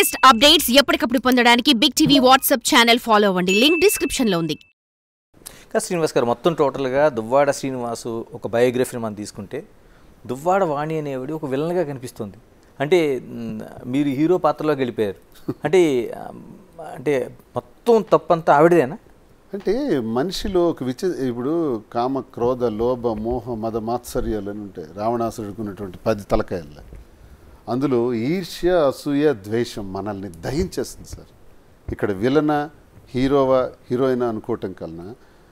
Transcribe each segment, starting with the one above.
Latest updates ఎప్పటికప్పుడు పొందడానికి Big TV WhatsApp channel follow అవ్వండి లింక్ డిస్క్రిప్షన్ లో ఉంది ఇంకా శ్రీనివాస్ గారు మొత్తం టోటల్గా దువ్వాడ శ్రీనివాసు ఒక బయోగ్రఫీని మనం తీసుకుంటే దువ్వాడ వాణి అనేవాడు ఒక విలన్గా కనిపిస్తుంది అంటే మ్, మీరు హీరో పాత్రలోకి వెళ్ళిపోయారు అంటే ఆ, అంటే మొత్తం తప్పంతా ఆవిడదేనా అంటే మనిషిలో ఒక విచ ఇప్పుడు కామ క్రోధ లోభ మోహ మద మాత్సర్యాలు అని ఉంటాయి రావణాసుడికి ఉన్నటువంటి పది తలకాయలు అందులో ఈర్ష్య అసూయ ద్వేషం మనల్ని దహించేస్తుంది సార్ ఇక్కడ విలన హీరోవా హీరోయిన్ అనుకోవటం కన్నా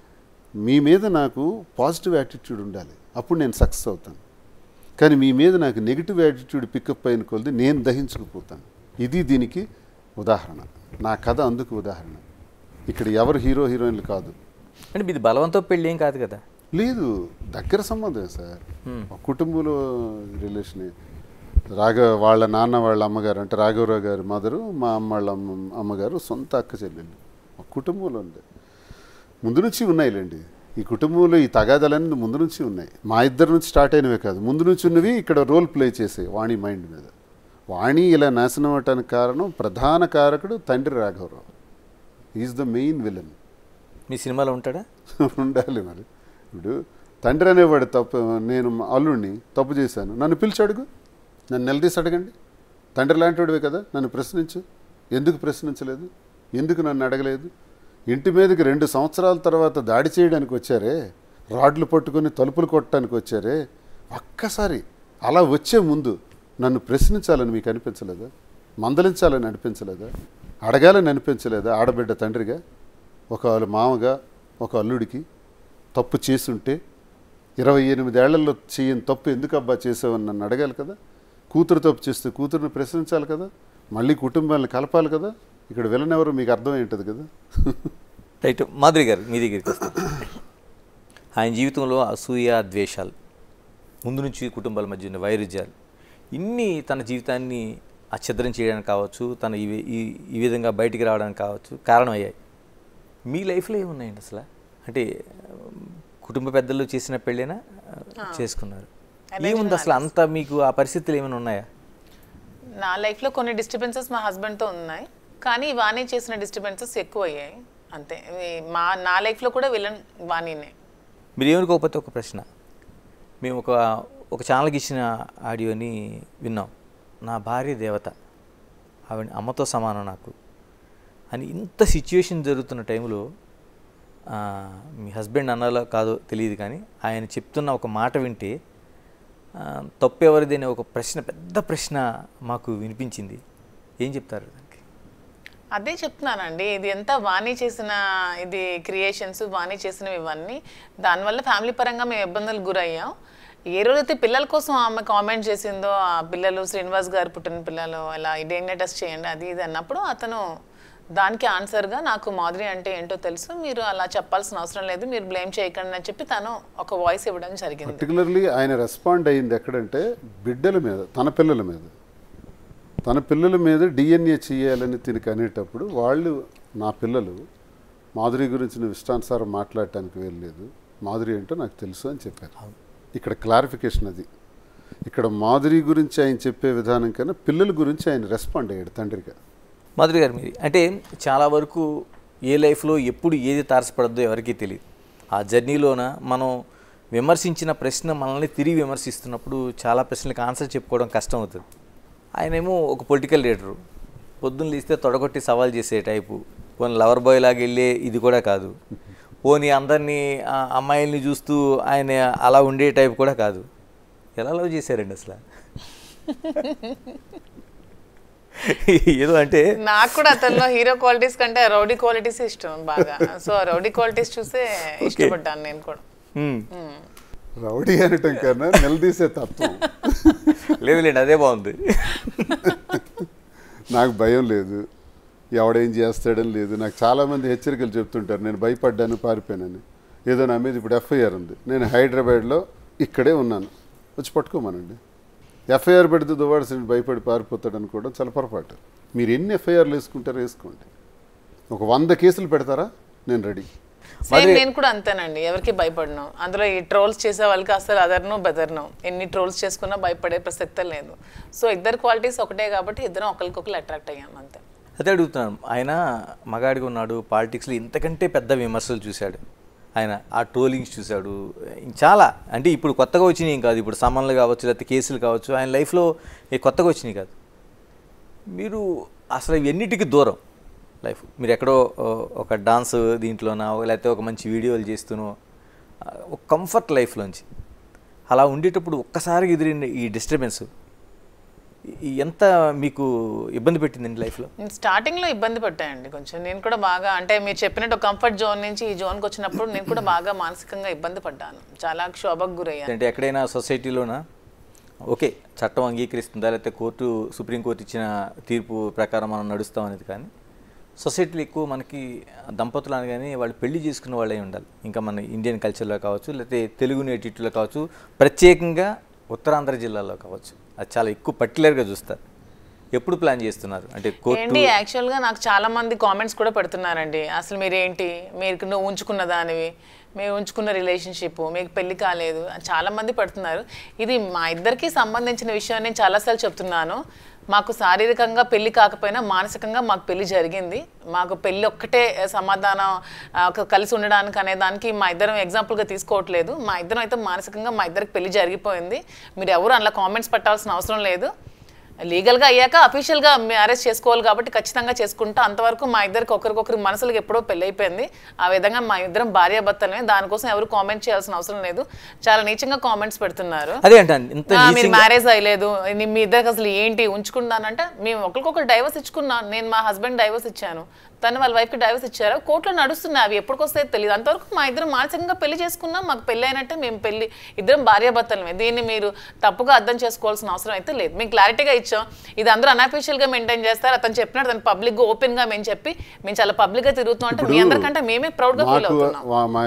మీ మీద నాకు పాజిటివ్ యాటిట్యూడ్ ఉండాలి అప్పుడు నేను సక్సెస్ అవుతాను కానీ మీ మీద నాకు నెగిటివ్ యాటిట్యూడ్ పికప్ అయిన కొలది నేను దహించుకుపోతాను ఇది దీనికి ఉదాహరణ నా కథ అందుకు ఉదాహరణ ఇక్కడ ఎవరు హీరో హీరోయిన్లు కాదు అంటే మీది బలవంతో పెళ్ళి ఏం కాదు కదా లేదు దగ్గర సంబంధం సార్ ఒక కుటుంబంలో రిలేషన్ రాఘవ వాళ్ళ నాన్న వాళ్ళ అమ్మగారు అంటే రాఘవరావు గారి మదరు మా అమ్మ వాళ్ళ అమ్మ అమ్మగారు సొంత అక్క చెల్లెళ్ళు ఒక కుటుంబంలో ఉండే ముందు నుంచి ఉన్నాయిలేండి ఈ కుటుంబంలో ఈ తగాదాలన్నీ ముందు నుంచి ఉన్నాయి మా ఇద్దరి నుంచి స్టార్ట్ అయినవే కాదు ముందు నుంచి ఉన్నవి ఇక్కడ రోల్ ప్లే చేసాయి వాణి మైండ్ మీద వాణి ఇలా నాశనం అవటానికి కారణం ప్రధాన కారకుడు తండ్రి రాఘవరావు ఈజ్ ద మెయిన్ విలన్ మీ సినిమాలో ఉంటాడా ఉండాలి మరి ఇప్పుడు తండ్రి అనేవాడు తప్పు నేను మా అల్లుడిని తప్పు చేశాను నన్ను పిలిచి అడుగు నన్ను నిలదీసి అడగండి తండ్రి లాంటివాడివే కదా నన్ను ప్రశ్నించు ఎందుకు ప్రశ్నించలేదు ఎందుకు నన్ను అడగలేదు ఇంటి మీదకి రెండు సంవత్సరాల తర్వాత దాడి చేయడానికి వచ్చారే రాడ్లు పట్టుకొని తలుపులు కొట్టడానికి వచ్చారే ఒక్కసారి అలా వచ్చే ముందు నన్ను ప్రశ్నించాలని మీకు అనిపించలేదా మందలించాలని అనిపించలేదా అడగాలని అనిపించలేదా ఆడబిడ్డ తండ్రిగా ఒక మామగా ఒక అల్లుడికి తప్పు చేసుంటే ఇరవై ఎనిమిదేళ్లలో చేయని తప్పు ఎందుకు అబ్బా చేసావని నన్ను అడగాలి కదా కూతురు తప్పు చేస్తే కూతురుని ప్రశ్నించాలి కదా మళ్ళీ కుటుంబాలను కలపాలి కదా ఇక్కడ విలన్ ఎవరు మీకు అర్థమై ఉంటుంది కదా రైట్ మాధురి గారు మీ దగ్గరికి వస్తాం ఆయన జీవితంలో అసూయ ద్వేషాలు ముందు నుంచి కుటుంబాల మధ్య ఉన్న వైరుధ్యాలు ఇన్ని తన జీవితాన్ని అఛద్రం చేయడానికి కావచ్చు తన ఈ ఈ ఈ విధంగా బయటికి రావడానికి కావచ్చు కారణమయ్యాయి మీ లైఫ్లో ఏమున్నాయండి అసలు అంటే ఆ, కుటుంబ పెద్దలు చేసిన పెళ్ళైనా ఆ, చేసుకున్నారు ఏముంది అసలు అంత మీకు ఆ పరిస్థితులు ఏమైనా ఉన్నాయా నా లైఫ్లో కొన్ని డిస్టర్బెన్సెస్ మా హస్బెండ్తో ఉన్నాయి కానీ వాణి చేసిన డిస్టర్బెన్సెస్ ఎక్కువ అయ్యాయి అంతే ఇవి మా నా లైఫ్లో కూడా విలన్ వాణినే మీరు ఏమనుకోకపోతే ఒక ప్రశ్న మేము ఒక ఒక ఛానల్కి ఇచ్చిన ఆడియోని విన్నాం నా భార్య దేవత ఆవిడ అమ్మతో సమానం నాకు అని ఇంత సిచ్యువేషన్ జరుగుతున్న టైంలో ఆ, మీ హస్బెండ్ అన్నాలో కాదో తెలియదు కానీ ఆయన చెప్తున్న ఒక మాట వింటే ఆ, తప్పు ఎవరిది అనే ఒక ప్రశ్న పెద్ద ప్రశ్న మాకు వినిపించింది ఏం చెప్తారు దానికి అదే చెప్తున్నానండి ఇది ఎంత వాణి చేసిన ఇది క్రియేషన్స్ వాణి చేసినవి ఇవన్నీ దానివల్ల ఫ్యామిలీ పరంగా మేము ఇబ్బందులు గురయ్యాం ఏ రోజైతే పిల్లల కోసం ఆమె కామెంట్ చేసిందో ఆ పిల్లలు శ్రీనివాస్ గారు పుట్టిన పిల్లలు ఇలా డిఎన్ఏ టెస్ట్ చేయండి అది ఇది అన్నప్పుడు అతను దానికి ఆన్సర్గా నాకు మాధురి అంటే ఏంటో తెలుసు మీరు అలా చెప్పాల్సిన అవసరం లేదు మీరు బ్లేమ్ చేయకండి అని చెప్పి తను ఒక వాయిస్ ఇవ్వడం జరిగింది పర్టికులర్లీ ఆయన రెస్పాండ్ అయింది ఎక్కడంటే బిడ్డల మీద తన పిల్లల మీద తన పిల్లల మీద డిఎన్ఏ చేయాలని తినకి అనేటప్పుడు వాళ్ళు నా పిల్లలు మాధురి గురించి నువ్వు ఇష్టానుసారం మాట్లాడటానికి వెళ్ళలేదు మాధురి ఏంటో నాకు తెలుసు అని చెప్పారు ఇక్కడ క్లారిఫికేషన్ అది ఇక్కడ మాధురి గురించి ఆయన చెప్పే విధానం కన్నా పిల్లల గురించి ఆయన రెస్పాండ్ అయ్యాడు తండ్రిగా మాధురి గారు మీది అంటే చాలా వరకు ఏ లైఫ్లో ఎప్పుడు ఏది తారసపడద్దో ఎవరికీ తెలియదు ఆ జర్నీలోన మనం విమర్శించిన ప్రశ్న మనల్ని తిరిగి విమర్శిస్తున్నప్పుడు చాలా ప్రశ్నలకు ఆన్సర్ చెప్పుకోవడం కష్టం అవుతుంది ఆయనేమో ఒక పొలిటికల్ లీడరు పొద్దున్న లేస్తే తొడగొట్టి సవాల్ చేసే టైపు పోనీ లవర్ బాయ్ లాగా వెళ్ళే ఇది కూడా కాదు పోనీ అందరినీ ఆ అమ్మాయిల్ని చూస్తూ ఆయన అలా ఉండే టైప్ కూడా కాదు ఎలా లవ్ చేశారండి అసలు ఏదో అంటే నాకు కూడా అతనిలో హీరో క్వాలిటీస్ కంటే రౌడీ క్వాలిటీస్ ఇష్టం బాగా సో రౌడీ క్వాలిటీస్ చూసే ఇష్టపడ్డాను నేను కూడా మ్మ్. రౌడీ అనటం కన్నా నిలదీసే తత్వం లేదు లేండి అదే బాగుంది నాకు భయం లేదు ఎవడేం చేస్తాడని లేదు నాకు చాలామంది హెచ్చరికలు చెప్తుంటారు నేను భయపడ్డాను పారిపోయానని ఏదో నా మీద ఇప్పుడు ఎఫ్ఐఆర్ ఉంది నేను హైదరాబాద్లో ఇక్కడే ఉన్నాను వచ్చి పట్టుకోమనండి ఎఫ్ఐఆర్ పెడితే దువ్వాడసిన భయపడి పారిపోతాడు అనుకోవడం చాలా పొరపాటు మీరు ఎన్ని ఎఫ్ఐఆర్లు వేసుకుంటారో వేసుకోండి ఒక వంద కేసులు పెడతారా నేను రెడీ సేమ్ నేను కూడా అంతేనండి ఎవరికి భయపడను అందులో ఈ ట్రోల్స్ చేసే వాళ్ళకి అసలు అదర్ను బెదర్ను ఎన్ని ట్రోల్స్ చేసుకున్నా భయపడే ప్రసక్తే లేదు సో ఇద్దరు క్వాలిటీస్ ఒకటే కాబట్టి ఇద్దరం ఒకరికొకరు అట్రాక్ట్ అయ్యాం అంతే అదే అడుగుతున్నాను ఆయన మగాడిగా ఉన్నాడు పాలిటిక్స్లో ఇంతకంటే పెద్ద విమర్శలు చూశాడు ఆయన ఆ ట్రోలింగ్స్ చూశాడు చాలా అంటే ఇప్పుడు కొత్తగా వచ్చినాయి ఏం కాదు ఇప్పుడు సమన్లు కావచ్చు లేకపోతే కేసులు కావచ్చు ఆయన లైఫ్లో ఏ కొత్తగా వచ్చినాయి కాదు మీరు అసలు ఎన్నిటికి దూరం లైఫ్ మీరు ఎక్కడో ఓ, ఒక డాన్స్ దీంట్లోనా లేకపోతే ఒక మంచి వీడియోలు చేస్తూనో ఆ, ఒక కంఫర్ట్ లైఫ్లోంచి అలా ఉండేటప్పుడు ఒక్కసారి ఎదిరిన ఈ డిస్టర్బెన్స్ ఎంత మీకు ఇబ్బంది పెట్టిందండి లైఫ్లో నేను స్టార్టింగ్లో ఇబ్బంది పడ్డాయండి కొంచెం నేను కూడా బాగా అంటే మీరు చెప్పినట్టు కంఫర్ట్ జోన్ నుంచి ఈ జోన్కి వచ్చినప్పుడు నేను కూడా బాగా మానసికంగా ఇబ్బంది పడ్డాను చాలా క్షోభకు గురయ్యాను అంటే ఎక్కడైనా సొసైటీలోనా ఓకే చట్టం అంగీకరిస్తుందా లేకపోతే కోర్టు సుప్రీంకోర్టు ఇచ్చిన తీర్పు ప్రకారం మనం నడుస్తాం అనేది కానీ సొసైటీలో ఎక్కువ మనకి దంపతులు అనగానే వాళ్ళు పెళ్లి చేసుకున్న వాళ్ళే ఉండాలి ఇంకా మన ఇండియన్ కల్చర్లో కావచ్చు లేకపోతే తెలుగు నేటివిటీలో కావచ్చు ప్రత్యేకంగా ఉత్తరాంధ్ర జిల్లాలో కావచ్చు అది చాలా ఎక్కువ పర్టికులర్గా చూస్తారు ఎప్పుడు ప్లాన్ చేస్తున్నారు అంటే కోర్టు ఏంటి యాక్చువల్గా నాకు చాలా మంది కామెంట్స్ కూడా పెడుతున్నారండి అసలు మీరేంటి మీరు నువ్వు ఉంచుకున్న దానివి మీరు ఉంచుకున్న రిలేషన్షిప్ మీకు పెళ్లి కాలేదు అని చాలా మంది పెడుతున్నారు ఇది మా ఇద్దరికి సంబంధించిన విషయం నేను చాలాసార్లు చెప్తున్నాను మాకు శారీరకంగా పెళ్లి కాకపోయినా మానసికంగా మాకు పెళ్లి జరిగింది మాకు పెళ్లి ఒక్కటే సమాధానం ఆ, ఒక కలిసి ఉండడానికి అనే దానికి మా ఇద్దరం ఎగ్జాంపుల్గా తీసుకోవట్లేదు మా ఇద్దరం అయితే మానసికంగా మా ఇద్దరికి పెళ్లి జరిగిపోయింది మీరు ఎవరు అలా కామెంట్స్ పెట్టాల్సిన అవసరం లేదు లీగల్గా అయ్యాక అఫీషియల్గా మ్యారేజ్ చేసుకోవాలి కాబట్టి ఖచ్చితంగా చేసుకుంటా అంతవరకు మా ఇద్దరికి ఒకరికొకరి మనసులకు ఎప్పుడో పెళ్ళి అయిపోయింది ఆ విధంగా మా ఇద్దరం భార్యాభర్తలమే దానికోసం ఎవరు కామెంట్ చేయాల్సిన అవసరం లేదు చాలా నీచంగా కామెంట్స్ పెడుతున్నారు అదే అంటాను ఇంత ఆ, మీరు నీచంగా- మ్యారేజ్ అయ్యలేదు నీ- మీ ఇద్దరికి అసలు ఏంటి ఉంచుకున్నానంటే మేము ఒకరికొకరు డైవర్స్ ఇచ్చుకున్నాను నేను మా హస్బెండ్ డైవర్స్ ఇచ్చాను తను వాళ్ళ వైఫ్కి డైవర్స్ ఇచ్చారు కోర్టులో నడుస్తున్నాయి అవి ఎప్పటికొస్తాయో తెలియదు అంతవరకు మా ఇద్దరం మానసికంగా పెళ్లి చేసుకున్నాం మాకు పెళ్లి అయినట్టే మేము పెళ్లి ఇద్దరం భార్యాభర్తలమే దీన్ని మీరు తప్పుగా అర్థం చేసుకోవాల్సిన అవసరం అయితే లేదు మేము క్లారిటీగా ఇచ్చాం ఇది అందరూ అన్అఫీషియల్గా మెయింటైన్ చేస్తారు అతను చెప్పినట్టు తను పబ్లిక్గా ఓపెన్గా మేము చెప్పి మేము చాలా పబ్లిక్గా తిరుగుతున్నాం అంటే మీ అందరికంటే మేమే ప్రౌడ్గా ఫీల్ నాకు అవుతున్నాం వా- మా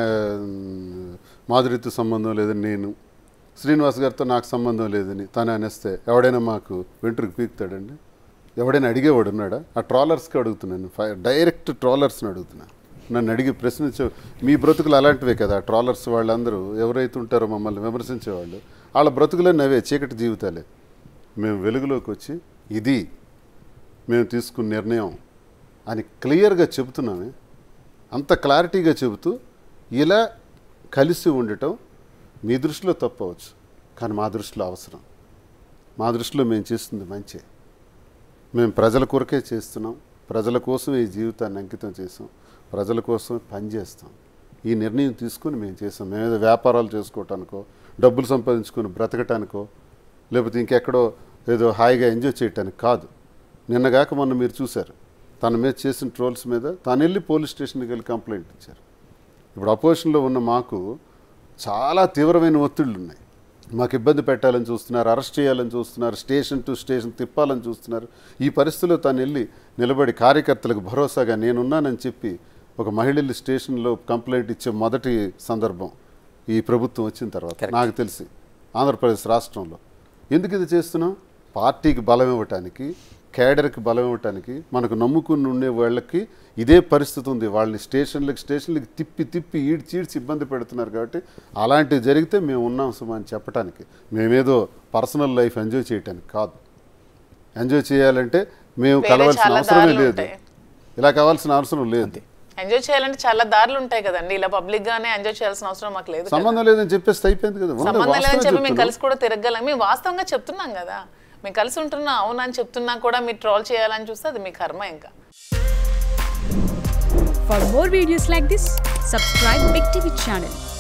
మాధురితో సంబంధం లేదని నేను శ్రీనివాస్ గారితో నాకు సంబంధం లేదని తను అనేస్తే ఎవడైనా మాకు వెంట్రుకు పీకుతాడండి ఎవడైనా అడిగేవాడు ఉన్నాడా ఆ ట్రాలర్స్కి అడుగుతున్నాను ఫై- డైరెక్ట్ ట్రాలర్స్ని అడుగుతున్నా నన్ను అడిగి ప్రశ్నించే మీ బ్రతుకులు అలాంటివే కదా ట్రాలర్స్ వాళ్ళందరూ ఎవరైతే ఉంటారో మమ్మల్ని విమర్శించేవాళ్ళు వాళ్ళ బ్రతుకులన్నీ అవే చీకటి జీవితాలే మేము వెలుగులోకి వచ్చి ఇది మేము తీసుకున్న నిర్ణయం అని క్లియర్గా చెబుతున్నామే అంత క్లారిటీగా చెబుతూ ఇలా కలిసి ఉండటం మీ దృష్టిలో తప్పవచ్చు కానీ మా దృష్టిలో అవసరం మా దృష్టిలో మేము చేస్తుంది మంచి మేము ప్రజల కొరకే చేస్తున్నాం ప్రజల కోసం ఈ జీవితాన్ని అంకితం చేసాం ప్రజల కోసం పనిచేస్తాం ఈ నిర్ణయం తీసుకుని మేము చేసాం మేము ఏదో వ్యాపారాలు చేసుకోవటానికో డబ్బులు సంపాదించుకొని బ్రతకటానికో లేకపోతే ఇంకెక్కడో ఏదో హాయిగా ఎంజాయ్ చేయటానికి కాదు నిన్నగాక మొన్న మీరు చూశారు తన మీద చేసిన ట్రోల్స్ మీద తాను వెళ్ళి పోలీస్ స్టేషన్కి వెళ్ళి కంప్లైంట్ ఇచ్చారు ఇప్పుడు అపోజిషన్లో ఉన్న మాకు చాలా తీవ్రమైన ఒత్తిళ్ళు ఉన్నాయి మాకు ఇబ్బంది పెట్టాలని చూస్తున్నారు అరెస్ట్ చేయాలని చూస్తున్నారు స్టేషన్ టు స్టేషన్ తిప్పాలని చూస్తున్నారు ఈ పరిస్థితిలో తాను వెళ్ళి నిలబడి కార్యకర్తలకు భరోసాగా నేనున్నానని చెప్పి ఒక మహిళ వెళ్ళి స్టేషన్లో కంప్లైంట్ ఇచ్చే మొదటి సందర్భం ఈ ప్రభుత్వం వచ్చిన తర్వాత నాకు తెలిసి ఆంధ్రప్రదేశ్ రాష్ట్రంలో ఎందుకు ఇది చేస్తున్నాం పార్టీకి బలం ఇవ్వటానికి కేడర్కి బలం ఇవ్వటానికి మనకు నమ్ముకుని ఉండే వాళ్ళకి ఇదే పరిస్థితి ఉంది వాళ్ళని స్టేషన్లకి స్టేషన్లకి తిప్పి తిప్పి ఈడ్చి ఈడ్చి ఇబ్బంది పెడుతున్నారు కాబట్టి అలాంటివి జరిగితే మేము ఉన్నాం సుమా అని చెప్పడానికి మేమేదో పర్సనల్ లైఫ్ ఎంజాయ్ చేయటానికి కాదు ఎంజాయ్ చేయాలంటే మేము వేరే కలవాల్సిన చాలా అవసరమే దారులు లేదు ఉంటాయి. ఇలా కావాల్సిన అవసరం లేదు ఎంజాయ్ చేయాలంటే చాలా దారులు ఉంటాయి కదండి ఇలా పబ్లిక్ గానే ఎంజాయ్ చేయాల్సిన అవసరం మాకు లేదు కదా. సంబంధం లేదని చెప్పేస్తే అయిపోయింది కదా ఉన్నది సంబంధం లేదని వాస్తవం చెప్పి మేము చెప్తున్నాం. కలిసి కూడా తిరగలం మేము వాస్తవంగా చెప్తున్నాం కదా మేము కలిసి ఉంటున్నాం అవునని చెప్తున్నా కూడా మీరు ట్రోల్ చేయాలని చూస్తే అది మీ కర్మ ఇంకా For more videos like this, subscribe Big TV channel